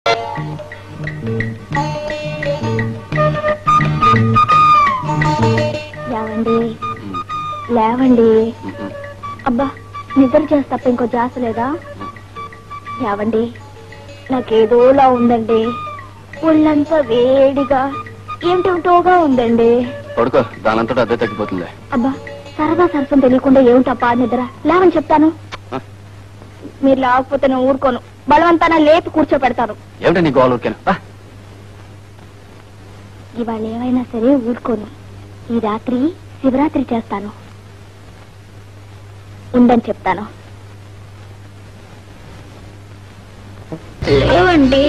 లేవండి లేవండి అబ్బా నిద్ర చేసి తప్ప ఇంకో జాస లేదా లేవండి నాకేదోలా ఉందండి ఒళ్ళంతా వేడిగా ఏమిటేమిటోగా ఉందండి పడుకో దానంతటా అదే తగ్గిపోతుంది అబ్బా సరదా సరసం తెలియకుండా ఏమిటప్పా నిద్ర లేవని చెప్తాను ఆ. మీరు లేకపోతే నేను ఊరుకోను బలవంతాన లేపి కూర్చోపెడతాను ఏమిటో నీ గోల్ ఊరికేనా ఇవాళ ఏమైనా సరే ఊరుకోను ఈ రాత్రి శివరాత్రి చేస్తాను ఉందని చెప్తాను లేవండి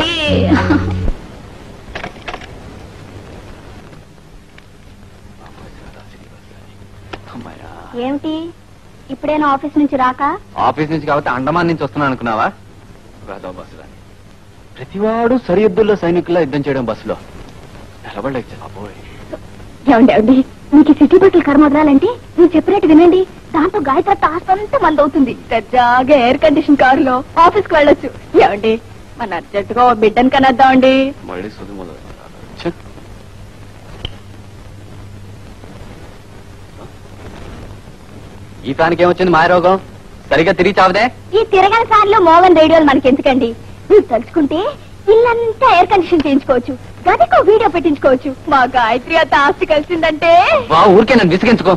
ఏమిటి ఇప్పుడేనా ఆఫీస్ నుంచి రాక ఆఫీస్ నుంచి కాబట్టి అండమాన్ నుంచి వస్తున్నాను అనుకున్నావా రాదా బస్సు రాని ప్రతివాడు సరిహద్దుల్లో సైనికుల్లో యుద్ధం చేయడం బస్సులో నిలబడలేక బాబోయ్ ఏమండి ఏమండి మీకు ఈ సిటీ బట్టలు కర్మదరాలంటే మీరు చెప్పినట్టు వినండి దాంతో గాయత్రి ఆస్తంతా మంది అవుతుంది పెద్దగా ఎయిర్ కండిషన్ కారులో ఆఫీస్ కి వెళ్ళొచ్చు ఏమండి మన అర్జెంటుగా ఓ బిడ్డను కనద్దామండి మళ్ళీ సుది మొదలు ఈ ఫ్యాన్కి ఏమొచ్చింది మాయరోగం సరిగ్గా తిరిగి చావదే ఈ తిరగని సార్లు మోగన్ రేడియోలు మనకి ఎందుకండి మీరు తలుచుకుంటే ఇల్లంతా ఎయిర్ కండిషన్ చేయించుకోవచ్చు గదికో వీడియో పెట్టించుకోవచ్చు మా గాయత్రి అంత ఆస్తి కలిసిందంటే వా ఊరికే నన్ను విసిగించుకో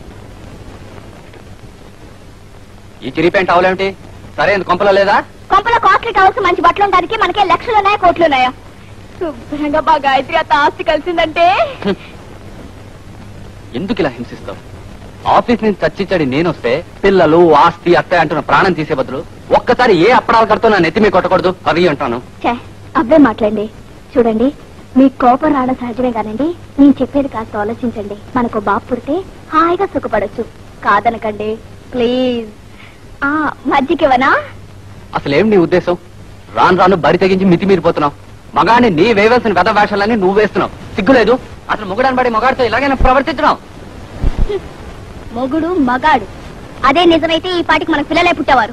ఈ చిరి ప్యాంట్ అవలేమిటి సరే ఎందుకు కొంపలో లేదా కొంపలో కాస్ట్లీ కావాల్సిన మంచి బట్టలు ఉండడానికి మనకే లక్షలు ఉన్నాయా కోట్లు ఉన్నాయా శుభ్రంగా మా గాయత్రి అంత ఆస్తి కలిసిందంటే ఎందుకు ఇలా హింసిస్తావు ఆఫీస్ నుంచి చచ్చిచ్చడి నేనొస్తే పిల్లలు ఆస్తి అత్త అంటున్న ప్రాణం తీసే బదులు ఒక్కసారి ఏ అప్పడాలు కడుతూ నా నెత్తి మీద కొట్టకూడదు అవి అంటాను ఛే, అబ్బే మాట్లాడండి చూడండి మీకు కోపం రావడం సహజమే కానండి నేను చెప్పేది కాస్త ఆలోచించండి మనకు బాబు పుడితే హాయిగా సుఖపడొచ్చు కాదనకండి ప్లీజ్ ఆ మజ్జిగివనా అసలేం నీ ఉద్దేశం రాను రాను బరి తెగించి మితి మీరిపోతున్నావు మగాడిని నీ వేయవలసిన వెద వేషాలన్నీ నువ్వు వేస్తున్నావు సిగ్గులేదు అసలు మొగడాన్ని బడి మగాడితో ఇలాగైనా ప్రవర్తించడం మొగుడు మగాడు అదే నిజమైతే ఈ పాటికి మనకు పిల్లలే పుట్టేవారు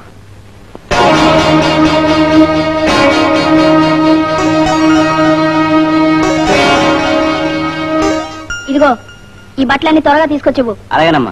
ఇదిగో ఈ బట్టలన్నీ త్వరగా తీసుకొచ్చివ్వు అలాగేనమ్మా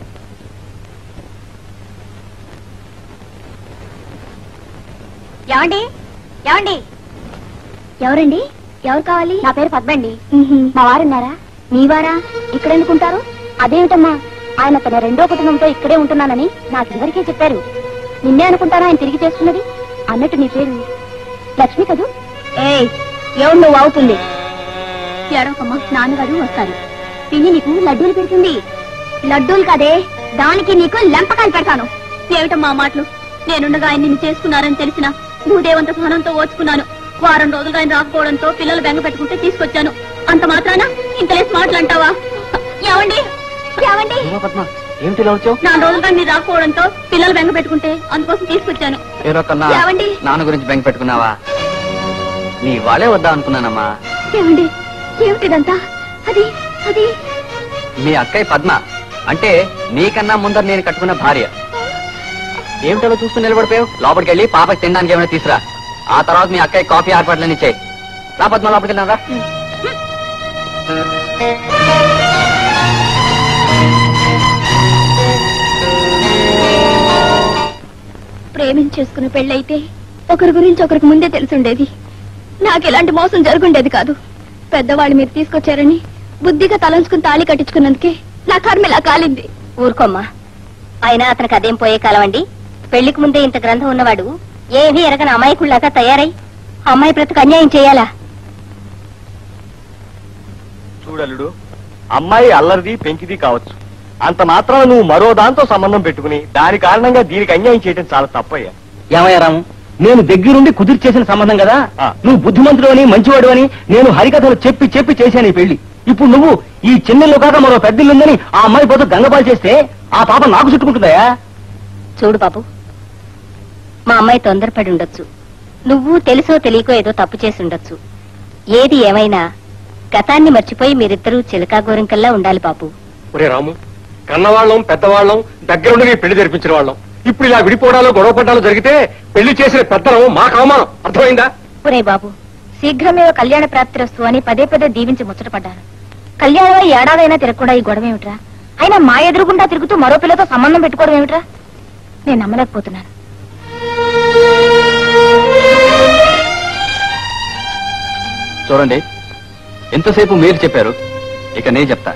ఏమండి ఏమండి ఎవరండి ఎవరు కావాలి నా పేరు పద్మండి మా వారున్నారా మీ వారా ఇక్కడ ఎందుకుంటారు అదేమిటమ్మా ఆయన తన రెండో కుటుంబంతో ఇక్కడే ఉంటున్నానని నాకు ఇదివరకే చెప్పారు నిన్నే అనుకుంటారా ఆయన తిరిగి చేసుకున్నది అన్నట్టు నీ పేరు లక్ష్మి కదూ ఏ ఎవరు నువ్వు అవుతుంది ఎడవకమ్మా నాన్నగారు వస్తారు తిని నీకు లడ్డూలు పెడుతుంది లడ్డూలు కదే దానికి నీకు లెంపకాయలు పెడతాను ఏమిటమ్మా మాటలు నేనుండగా ఆయన నిన్ను చేసుకున్నారని తెలిసిన భూదేవంత సహనంతో ఓచుకున్నాను వారం రోజులుగా ఆయన రాకపోవడంతో పిల్లలు బెంగ పెట్టుకుంటే తీసుకొచ్చాను అంత మాత్రాన ఇంతలేసి మాటలు అంటావా ఏమండి ఏమండి పద్మ ఏమిటి ఇలా వచ్చావు నా రోజులుగా మీరు రాకపోవడంతో పిల్లలు బెంగ పెట్టుకుంటే అందుకోసం తీసుకొచ్చాను ఏరో కన్నా ఏమండి? నాన్న గురించి బెంగ పెట్టుకున్నావా నీ వాళ్ళే వద్దా అనుకున్నానమ్మా ఏమండి ఏమిటిదంతా అది అది మీ అక్కయ్య పద్మ అంటే నీకన్నా ముందర నేను కట్టుకున్న భార్య ఏమిటో చూస్తూ నిలబడిపోయావు లోపలికి వెళ్ళి పాపకి తినడానికి ఏమైనా తీసురా ఆ తర్వాత మీ అక్కయ్య కాఫీ ఏర్పాట్లని ఇచ్చాయి రా పద్మ లోపలికి వెళ్ళారా ప్రేమించేసుకున్న పెళ్ళైతే ఒకరి గురించి ఒకరికి ముందే తెలిసుండేది నాకు ఎలాంటి మోసం జరుగుండేది కాదు పెద్దవాళ్ళు మీరు తీసుకొచ్చారని బుద్ధిగా తలంచుకుని తాళి కట్టించుకున్నందుకే నా కర్మ ఇలా కాలింది ఊరుకోమ్మా అయినా అతనికి అదేం పోయే కాలం అండి పెళ్లికి ముందే ఇంత గ్రంథం ఉన్నవాడు ఏమీ ఎరగని అమాయకుల్లాగా తయారై అమ్మాయి బ్రతుకు అన్యాయం చేయాలా చూడలుడు అమ్మాయి అల్లరిది పెంకిది కావచ్చు అంత మాత్రం నువ్వు మరో దాంతో సంబంధం పెట్టుకుని దాని కారణంగా దీనికి అన్యాయం చేయడం చాలా తప్పయ్యా ఏమయ్యా రాము నేను దగ్గరుండి కుదిరి చేసిన సంబంధం కదా ఆ. నువ్వు బుద్ధిమంతుడు అని మంచివాడు అని నేను హరికథలు చెప్పి చెప్పి చేశాను ఈ పెళ్లి ఇప్పుడు నువ్వు ఈ చిన్నెల్లో కాక మరో పెద్దిల్లుందని ఆ అమ్మాయి పోతూ గంగపాలు చేస్తే ఆ పాప నాకు చుట్టుకుంటుందయా చూడు బాబు మా అమ్మాయి తొందరపడి ఉండొచ్చు నువ్వు తెలుసో తెలియకో ఏదో తప్పు చేసి ఉండొచ్చు ఏది ఏమైనా గతాన్ని మర్చిపోయి మీరిద్దరూ చిలకా గోరింకల్లా ఉండాలి బాబు ఒరే రాము కన్నవాళ్ళం పెద్దవాళ్ళం దగ్గరుండి నీ పెళ్లి జరిపించిన వాళ్ళం ఇప్పుడు ఇలా విడిపోవడాలు గొడవ పడ్డాలు జరిగితే పెళ్లి చేసిన పెద్దలం మాకు అవమానం అర్థమైందా ఒరే బాబు శీఘ్రమే కళ్యాణ ప్రాప్తిరస్తు అని పదే పదే దీవించి ముచ్చటపడ్డాను కళ్యాణం ఏడాదైనా తిరగకుండా ఈ గొడవ ఏమిట్రా అయినా మా ఎదురుగుండా తిరుగుతూ మరో పిల్లతో సంబంధం పెట్టుకోవడం ఏమిట్రా నేను నమ్మలేకపోతున్నాను చూడండి ఎంతసేపు మీరు చెప్పారు ఇక నేను చెప్తా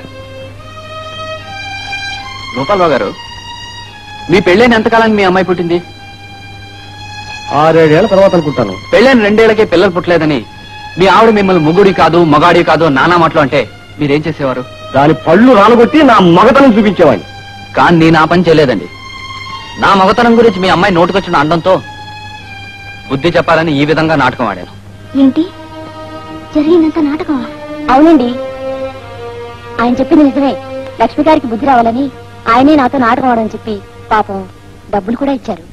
గోపాలరావు గారు మీ పెళ్ళైన ఎంతకాలానికి మీ అమ్మాయి పుట్టింది ఆరేడేళ్ల తర్వాత అనుకుంటాను పెళ్ళైన రెండేళ్లకే పిల్లలు పుట్టలేదని మీ ఆవిడ మిమ్మల్ని ముగ్గుడి కాదు మగాడి కాదు నానా మాటలు అంటే మీరేం చేసేవారు దాని పళ్ళు రాలగొట్టి నా మగతనం చూపించేవాడిని కానీ నేను ఆ పని చేయలేదండి నా మగతనం గురించి మీ అమ్మాయి నోటుకొచ్చిన అండంతో బుద్ధి చెప్పాలని ఈ విధంగా నాటకం ఆడాను ఏంటి జరిగినంత నాటకమా అవునండి ఆయన చెప్పింది నిజమే లక్ష్మి గారికి బుద్ధి రావాలని ఆయనే నాతో నాటకం ఆడని చెప్పి పాపం డబ్బులు కూడా ఇచ్చారు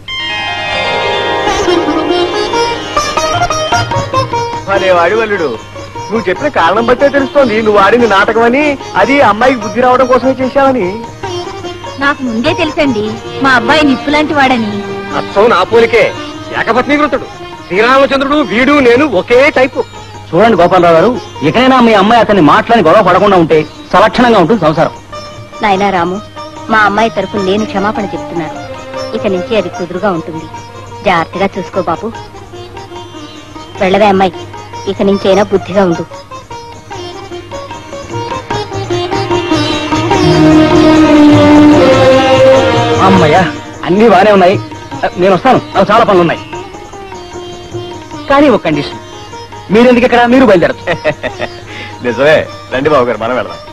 భలే వాడి వల్లుడు నువ్వు చెప్పిన కారణం బట్టే తెలుస్తోంది నువ్వు ఆడింది నాటకం అని అది అమ్మాయికి బుద్ధి రావడం కోసమే చేశావని నాకు ముందే తెలుసండి మా అబ్బాయి నిప్పు లాంటి వాడని అచ్చం నా పోలికే ఏకపత్నీకృతుడు శ్రీరామచంద్రుడు వీడు నేను ఒకే టైపు చూడండి గోపాలరావు గారు ఇకనైనా మీ అమ్మాయి అతన్ని మాట్లాడి గొడవ పడకుండా ఉంటే సలక్షణంగా ఉంటుంది సంసారం నాయనా రాము మా అమ్మాయి తరఫున నేను క్షమాపణ చెప్తున్నాను ఇక నుంచి అది కుదురుగా ఉంటుంది జాగ్రత్తగా చూసుకో బాబు వెళ్ళవే అమ్మాయి ఇక నుంచైనా బుద్ధిగా ఉండు అమ్మయ్యా అన్ని బానే ఉన్నాయి నేను వస్తాను నాకు చాలా పనులు ఉన్నాయి కానీ ఒక కండిషన్ మీరెందుకు ఇక్కడ మీరు బయలుదేరచ్చు నిజమే రండి బాబు గారు మనం వెళ్దాం